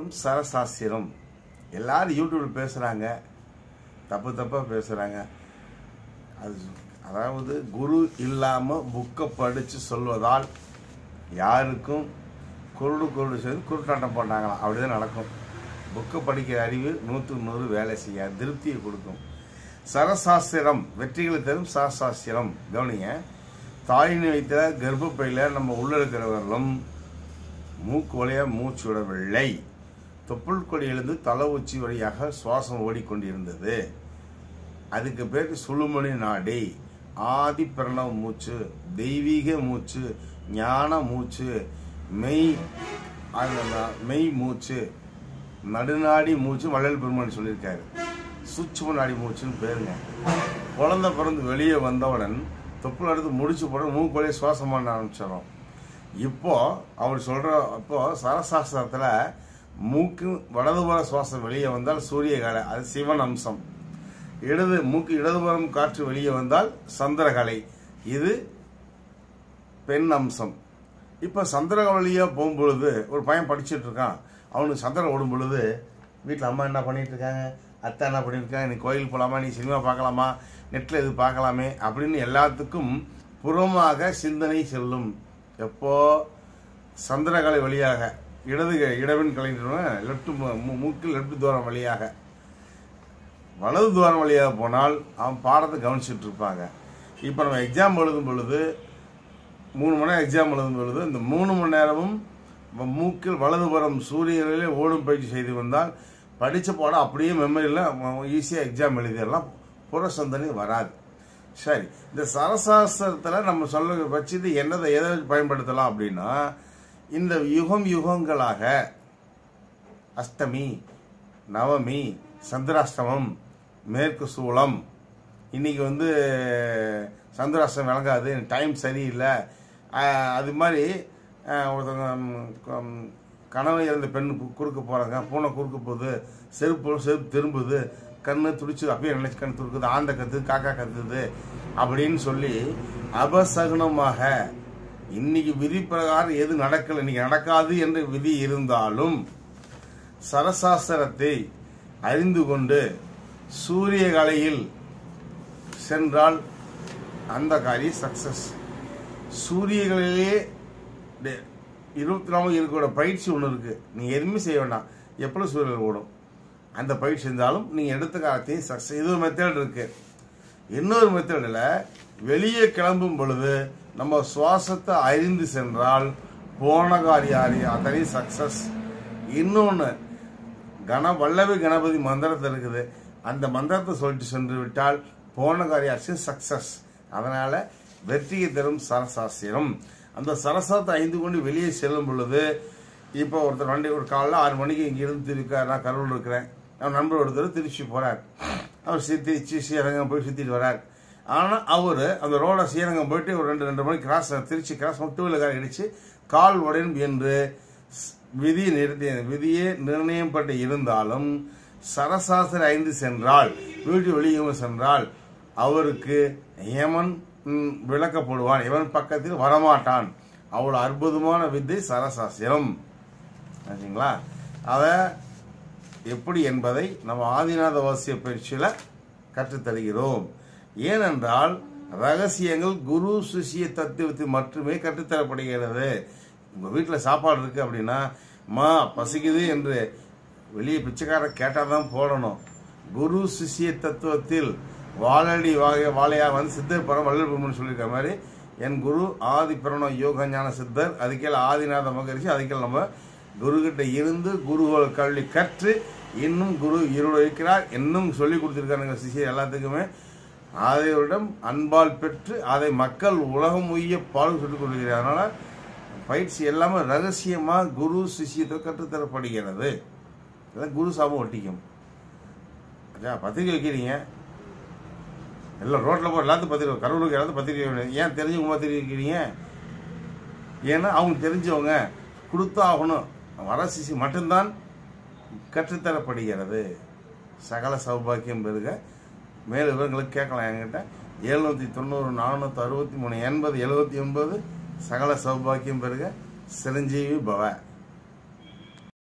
தரும் சரசாஸ்திரம் எல்லாரும் யூடியூப்ல பேசுறாங்க தப்பு தப்பா பேசுறாங்க அது அதாவது குரு இல்லாம புக்கை படிச்சு சொல்வதால் யாருக்கும் குருடு குருடு செய்து குருட்டாட்டம் போட்டாங்களாம் அப்படிதான் நடக்கும் புக்கை படிக்கிற அறிவு நூற்றுக்கு நூறு வேலை செய்ய திருப்தியை கொடுக்கும் சரசாஸ்திரம் வெற்றிகளை தரும் சரசாஸ்திரம் கவனிங்க தாயினை வைத்த கர்ப்பப்பையில நம்ம உள்ள இருக்கிறவர்களும் மூக்கு வழியா மூச்சு விடவில்லை தொப்புள் கொடியிலிருந்து தலை உச்சி வழியாக சுவாசம் ஓடிக்கொண்டிருந்தது அதுக்கு பேர் சுழுமணி நாடி ஆதி பிரணவ மூச்சு தெய்வீக மூச்சு ஞான மூச்சு மெய் அந்த ந- மெய் மூச்சு நடுநாடி மூச்சு வள்ளல் பெருமான் சொல்லியிருக்காரு சுச்சும நாடி மூச்சுன்னு பேருங்க குழந்தை பிறந்து வெளியே வந்தவுடன் தொப்புள் எடுத்து முடிச்சு போட மூக்கொலையே சுவாசம் பண்ண ஆரம்பிச்சிடும் இப்போ அவர் சொல்ற அப்போ சரசாஸ்திரத்துல மூக்கு வலதுபுற சுவாசம் வெளியே வந்தால் சூரிய கலை அது சிவன் அம்சம் இடது மூக்கு இடதுபுறம் காற்று வெளியே வந்தால் சந்திரகலை இது பெண் அம்சம் இப்போ சந்திரக வழியா போகும்பொழுது ஒரு பையன் படிச்சுட்டு இருக்கான் அவனுக்கு சந்திரன் ஓடும் பொழுது வீட்டில் அம்மா என்ன பண்ணிட்டு இருக்காங்க அத்தை என்ன பண்ணிட்டு இருக்காங்க நீ கோயிலுக்கு போகலாமா நீ சினிமா பார்க்கலாமா நெட்டில் இது பார்க்கலாமே அப்படின்னு எல்லாத்துக்கும் புறமாக சிந்தனை செல்லும் எப்போ சந்திரகலை வழியாக இடது க- இடவெண் கலைஞர் லெப்ட் மூக்கில் லெப்ட் தூரம் வழியாக வலது துவாரம் வழியாக போனால் அவன் பாடத்தை கவனிச்சுட்டு இருப்பாங்க இப்போ நம்ம எக்ஸாம் எழுதும் பொழுது மூணு மணி நேரம் எக்ஸாம் எழுதும் பொழுது இந்த மூணு மணி நேரமும் வ- மூக்கில் வலதுபுறம் சூரியனிலே ஓடும் பயிற்சி செய்து வந்தால் படித்த பாடம் அப்படியே மெமரியில் ஈஸியாக எக்ஸாம் எழுதிடலாம் புற சிந்தனை வராது சரி இந்த சரசாஸ்திரத்தில் நம்ம சொல்ல வச்சது என்னதை எதை பயன்படுத்தலாம் அப்படின்னா இந்த யுகம் யுகங்களாக அஷ்டமி நவமி சந்திராஷ்டமம் மேற்கு சூளம் இன்னைக்கு வந்து சந்திராஷ்டம் விளங்காது டைம் சரியில்லை ஆஹ் அது மாதிரி ஆஹ் ஒருத்தவங்க ம், கம்- கணவன் இறந்த பெண் கு- குறுக்க போறாங்க பூனை குறுக்க போகுது செருப்பு செருப்பு திரும்புது கண்ணு துடிச்சு அப்படியே நினைச்சு கண் துடுக்குது ஆந்த கத்துது காக்கா கத்துது அப்படின்னு சொல்லி அபசகுனமாக இன்னைக்கு விதி பிரகாரம் எது நடக்கல இன்னைக்கு நடக்காது என்று விதி இருந்தாலும் சரசாஸ்திரத்தை அறிந்து கொண்டு சூரிய கலையில் சென்றால் அந்த காரியம் சக்சஸ் சூரியகளிலே டே- இருபத்தி நாலு இருக்கிற பயிற்சி ஒன்று இருக்கு நீங்க எதுவுமே செய்ய வேண்டாம் எப்படி சூரியன் ஓடும் அந்த பயிற்சி இருந்தாலும் நீங்க எடுத்த காலத்தையும் சக்சஸ் இது ஒரு மெத்தட் இருக்கு இன்னொரு மெத்தடில் வெளியே கிளம்பும் பொழுது நம்ம சுவாசத்தை அறிந்து சென்றால் போன காரியாரி அத்தனை சக்சஸ் இன்னொன்று கண வல்லவி கணபதி மந்திரத்தை இருக்குது அந்த மந்திரத்தை சொல்லிட்டு சென்று விட்டால் போன காரியாட்சி சக்சஸ் அதனால வெற்றியை தரும் சரசாஸ்திரம் அந்த சரசாத்தை ஐந்து கொண்டு வெளியே செல்லும் பொழுது இப்போ ஒருத்தர் வண்டி ஒரு காலைல ஆறு மணிக்கு இங்கிருந்து திருக்க நான் கரூர் இருக்கிறேன் அவன் நண்பர் ஒருத்தர் திருச்சி போறார் அவர் சி- திருச்சி ஸ்ரீரங்கம் போய் சுத்திட்டு வரார் ஆனா அவரு அந்த ரோட ஸ்ரீரங்கம் போயிட்டு ஒரு ரெண்டு ரெண்டு மணிக்கு cross Trichy cross two wheeler car இடிச்சு கால் உடையும் என்று ஸ்- விதி நிறுத்தி விதியே நிர்ணயம் பட்டு இருந்தாலும் சரசாஸ்திர ஐந்து சென்றால் வீட்டு வெளியே சென்றால் அவருக்கு யமன் ம், விளக்கப்படுவான் இவன் பக்கத்தில் வரமாட்டான் அவ்வளவு அற்புதமான வித்தை சரசாஸ்திரம் சரிங்களா அத எப்படி என்பதை நம்ம ஆதிநாத வாசிய பயிற்சியில கற்றுத்தருகிறோம் ஏனென்றால் ரகசியங்கள் குரு சிஷ்ய தத்துவத்தில் மட்டுமே கற்றுத்தரப்படுகிறது உங்க வீட்டுல சாப்பாடு இருக்கு அப்படின்னா மா பசிக்குது என்று வெளியே பிச்சைக்கார கேட்டாதான் போடணும் குரு சிஷ்ய தத்துவத்தில் வாழடி வாக வாழையா வந்து சித்தர் பரம் வள்ளல் பெருமன் சொல்லியிருக்க மாதிரி என் குரு ஆதி பிரணவ யோக ஞான சித்தர் அதுக்கேல ஆதிநாத மகரிஷி அதுக்கேல நம்ம குரு கிட்ட இருந்து குருவோட கல்வி கற்று இன்னும் குரு இருள் இருக்கிறார் இன்னும் சொல்லி கொடுத்திருக்காருங்க சிஷியர் எல்லாத்துக்குமே ஆதையரிடம் அன்பால் பெற்று அதை மக்கள் உலகம் உய்ய பாடம் சொல்லிக் கொடுக்கிறார் அதனால பயிற்சி எல்லாமே ரகசியமா குரு சிஷியத்தில் கற்றுத்தரப்படுகிறது இதெல்லாம் குரு சாபம் ஒட்டிக்கும் ஐயா, பத்திரிக்கை வைக்கிறீங்க எல்லாம் ரோட்ல போய் எல்லாத்துக்கும் பத்திரிக்கை கரூருக்கு எல்லாத்துக்கும் பத்திரிக்கை வைக்கணும். ஏன் தெரிஞ்சவங்க பத்திரிக்கை வைக்கிறீங்க ஏன்னா அவங்க தெரிஞ்சவங்க கொடுத்தா ஆகணும் வர சிசி மட்டும்தான் கற்றுத்தரப்படுகிறது சகல சௌபாக்கியம் பெருக மேல் விவரங்களுக்கு கேட்கலாம் என்கிட்ட எழுநூத்தி தொண்ணூறு நானூற்றி அறுபத்தி மூணு எண்பது எழுபத்தி ஒன்பது சகல சௌபாக்கியம் பெருக சிரஞ்சீவி பவ